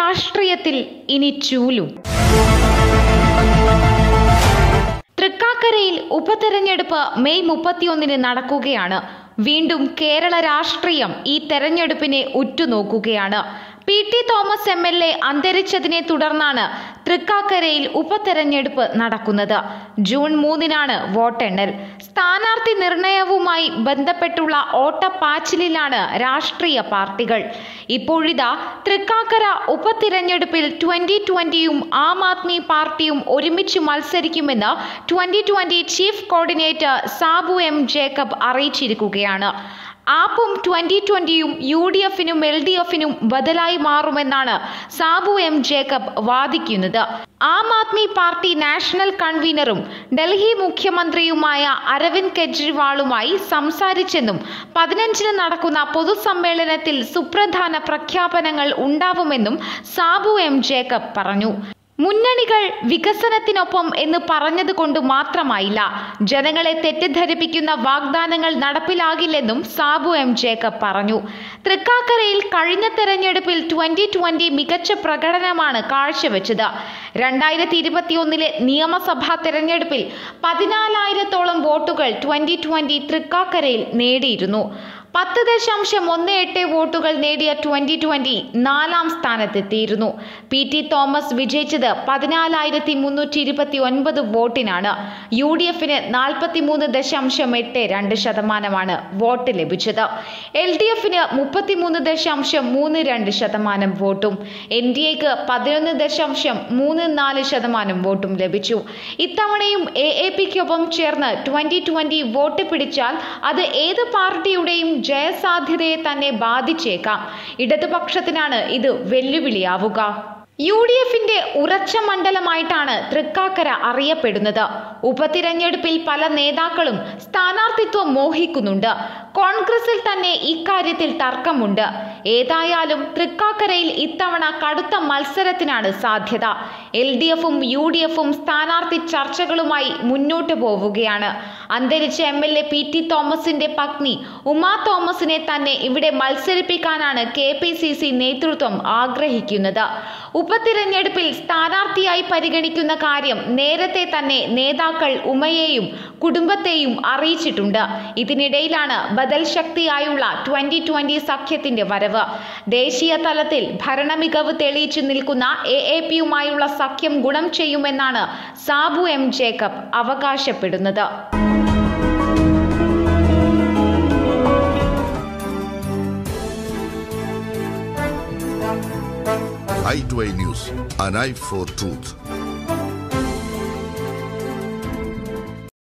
രാഷ്ട്രീയത്തിൽ ഇനി ചൂലും തൃക്കാക്കരയിൽ ഉപതെരഞ്ഞെടുപ്പ് മെയ് മുപ്പത്തിയൊന്നിന് നടക്കുകയാണ് വീണ്ടും കേരള രാഷ്ട്രീയം ഈ തെരഞ്ഞെടുപ്പിനെ ഉറ്റുനോക്കുകയാണ് P T Thomas M L A അന്തരിച്ചതിനെ തുടർന്നാണ് തൃക്കാക്കരയിൽ ഉപതെരഞ്ഞെടുപ്പ് നടക്കുന്നത് ജൂൺ മൂന്നിനാണ് വോട്ടെണ്ണൽ സ്ഥാനാർത്ഥി നിർണയവുമായി ബന്ധപ്പെട്ടുള്ള ഓട്ടപ്പാച്ചിലിലാണ് രാഷ്ട്രീയ പാർട്ടികൾ ഇപ്പോഴിതാ തൃക്കാക്കര ഉപതിരഞ്ഞെടുപ്പിൽ ട്വന്റി ട്വന്റിയും ആം ആദ്മി പാർട്ടിയും ഒരുമിച്ച് മത്സരിക്കുമെന്ന് twenty twenty chief coordinator Sabu M Jacob അറിയിച്ചിരിക്കുകയാണ് ആപ്പും ട്വന്റി ട്വന്റിയും യു ഡി എഫിനും എൽ ഡി എഫിനും ബദലായി മാറുമെന്നാണ് സാബു എം ജേക്കബ് വാദിക്കുന്നത് ആം ആദ്മി പാർട്ടി നാഷണൽ കൺവീനറും ഡൽഹി മുഖ്യമന്ത്രിയുമായ അരവിന്ദ് കെജ്രിവാളുമായി സംസാരിച്ചെന്നും പതിനഞ്ചിന് നടക്കുന്ന പൊതുസമ്മേളനത്തിൽ സുപ്രധാന പ്രഖ്യാപനങ്ങൾ ഉണ്ടാവുമെന്നും സാബു എം ജേക്കബ് പറഞ്ഞു മുന്നണികൾ വികസനത്തിനൊപ്പം എന്ന് പറഞ്ഞതുകൊണ്ട് മാത്രമായില്ല ജനങ്ങളെ തെറ്റിദ്ധരിപ്പിക്കുന്ന വാഗ്ദാനങ്ങൾ നടപ്പിലാകില്ലെന്നും സാബു എം ജേക്കബ് പറഞ്ഞു തൃക്കാക്കരയിൽ കഴിഞ്ഞ തെരഞ്ഞെടുപ്പിൽ ട്വന്റി ട്വന്റി മികച്ച പ്രകടനമാണ് കാഴ്ചവെച്ചത് രണ്ടായിരത്തി ഇരുപത്തിയൊന്നിലെ നിയമസഭാ തെരഞ്ഞെടുപ്പിൽ പതിനാലായിരത്തോളം വോട്ടുകൾ ട്വന്റി ട്വന്റി തൃക്കാക്കരയിൽ നേടിയിരുന്നു പത്ത് ദശാംശം ഒന്ന് എട്ട് വോട്ടുകൾ നേടിയ ട്വന്റി ട്വന്റി നാലാം സ്ഥാനത്തെത്തിയിരുന്നു പി ടി തോമസ് വിജയിച്ചത് പതിനാലായിരത്തി മുന്നൂറ്റി ഇരുപത്തി ഒൻപത് വോട്ടിനാണ് യു ഡി എഫിന് നാൽപ്പത്തി മൂന്ന് ദശാംശം എട്ട് രണ്ട് ശതമാനമാണ് വോട്ട് ലഭിച്ചത് എൽ ഡി എഫിന് മുപ്പത്തിമൂന്ന് ദശാംശം മൂന്ന് രണ്ട് ശതമാനം വോട്ടും എൻ ഡി എക്ക് പതിനൊന്ന് ദശാംശം മൂന്ന് നാല് ശതമാനം വോട്ടും ലഭിച്ചു ഇത്തവണയും എ എ പിക്കൊപ്പം ചേർന്ന് ട്വന്റി ട്വന്റി വോട്ട് പിടിച്ചാൽ അത് ഏത് പാർട്ടിയുടെയും ജയസാധ്യതയെ തന്നെ ബാധിച്ചേക്കാം ഇടതുപക്ഷത്തിനാണ് ഇത് വെല്ലുവിളിയാവുക യു ഡി എഫിന്റെ ഉറച്ച മണ്ഡലമായിട്ടാണ് തൃക്കാക്കര അറിയപ്പെടുന്നത് ഉപതിരഞ്ഞെടുപ്പിൽ പല നേതാക്കളും സ്ഥാനാർത്ഥിത്വം മോഹിക്കുന്നുണ്ട് കോൺഗ്രസിൽ തന്നെ ഇക്കാര്യത്തിൽ തർക്കമുണ്ട് ഏതായാലും തൃക്കാക്കരയിൽ ഇത്തവണ കടുത്ത മത്സരത്തിനാണ് സാധ്യത എൽ ഡി എഫും യു ഡി എഫും സ്ഥാനാർത്ഥി ചർച്ചകളുമായി മുന്നോട്ടു പോവുകയാണ് അന്തരിച്ച M L A P T തോമസിന്റെ പത്നി ഉമാ തോമസിനെ തന്നെ ഇവിടെ മത്സരിപ്പിക്കാനാണ് കെ പി സി സി നേതൃത്വം ആഗ്രഹിക്കുന്നത് ഉപതിരഞ്ഞെടുപ്പിൽ സ്ഥാനാർത്ഥിയായി പരിഗണിക്കുന്ന കാര്യം നേരത്തെ തന്നെ നേതാക്കൾ ഉമയെയും കുടുംബത്തെയും അറിയിച്ചിട്ടുണ്ട് ഇതിനിടയിലാണ് ബദൽ ശക്തിയായുള്ള ട്വന്റി ട്വന്റി സഖ്യത്തിന്റെ വരവ് ദേശീയ തലത്തിൽ ഭരണമികവ് തെളിയിച്ചു നിൽക്കുന്ന എ എ പിയുമായുള്ള സഖ്യം ഗുണം ചെയ്യുമെന്നാണ് സാബു എം ജേക്കബ് അവകാശപ്പെടുന്നത് i2i News, an eye for truth.